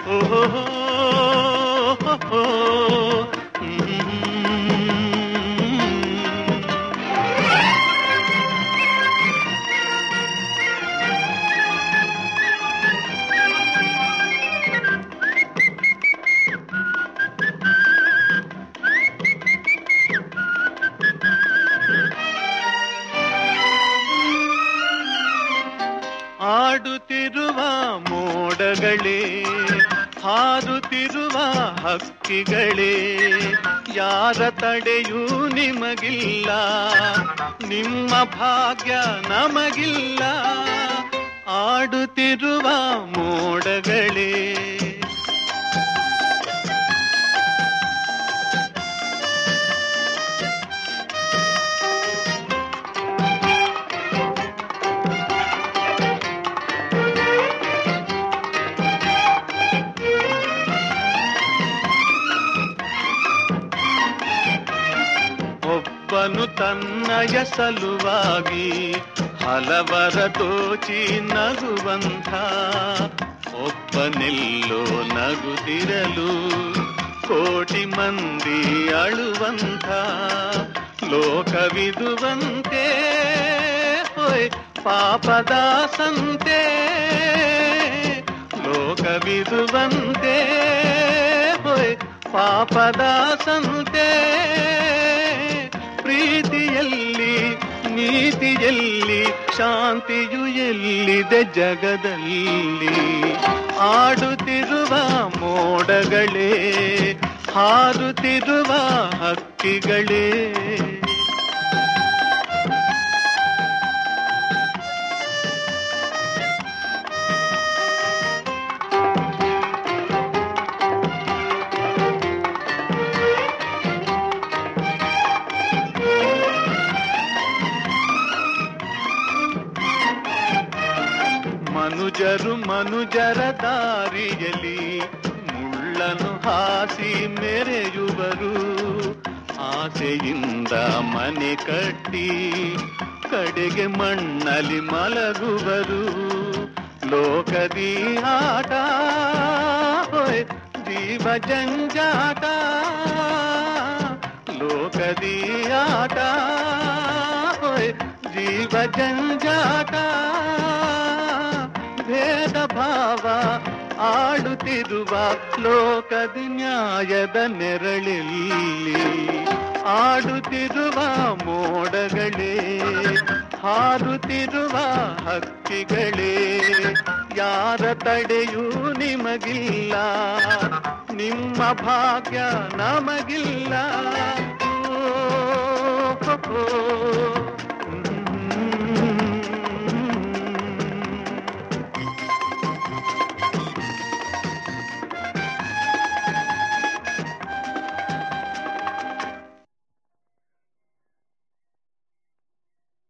ಓಹೋ ಆಡುತ್ತಿರುವ ಮೋಡಗಳೇ ಹಾರುತ್ತಿರುವ ಹಕ್ಕಿಗಳೇ ಯಾರ ತಡೆಯೂ ನಿಮಗಿಲ್ಲ ನಿಮ್ಮ ಭಾಗ್ಯ ನಮಗಿಲ್ಲ ಆಡುತ್ತಿರುವ ಮೋಡಗಳೇ ಒಬ್ಬನು ತನ್ನಯ ಸಲುವಾಗಿ ಹಲವರ ದೋಚಿ ನಗುವಂಥ ಒಬ್ಬನೆಲ್ಲೋ ನಗುತ್ತಿರಲು ಕೋಟಿ ಮಂದಿ ಅಳುವಂಥ ಲೋಕವಿದುವಂತೆ ಹೊಯ್ ಪಾಪದ ಸಂತೆ ಲೋಕವಿದುವಂತೆ ಹೊಯ್ ಪಾಪದ ಸಂತೆ ಪ್ರೀತಿಯಲ್ಲಿ ನೀತಿಯಲ್ಲಿ ಶಾಂತಿಯು ಎಲ್ಲಿದೆ ಜಗದಲ್ಲಿ ಆಡುತ್ತಿರುವ ಮೋಡಗಳೇ ಹಾರುತ್ತಿರುವ ಹಕ್ಕಿಗಳೇ ಮನುಜರು ಮನುಜರ ದಾರಿಯಲ್ಲಿ ಮುಳ್ಳನು ಹಾಸಿ ಮೆರೆಯುವರು ಆಸೆಯಿಂದ ಮನೆ ಕಟ್ಟಿ ಕಡೆಗೆ ಮಣ್ಣಲ್ಲಿ ಮಲಗುವರು ಲೋಕದಿ ಆಟ ಹೊಯ್ ಜೀವ ಜಂಜಾಟ ಲೋಕದಿ ಆಟ ಹೊಯ್ ಜೀವ ಜಂಜಾಟ ಭೇದ ಭಾವ ಆಡುತ್ತಿರುವ ಲೋಕದ ನ್ಯಾಯದ ನೆರಳಿಲ್ಲಿ ಆಡುತ್ತಿರುವ ಮೋಡಗಳೇ ಹಾರುತ್ತಿರುವ ಹಕ್ಕಿಗಳೇ ಯಾರ ತಡೆಯೂ ನಿಮಗಿಲ್ಲ ನಿಮ್ಮ ಭಾಗ್ಯ ನಮಗಿಲ್ಲ ಓ, ಓ, ಓ.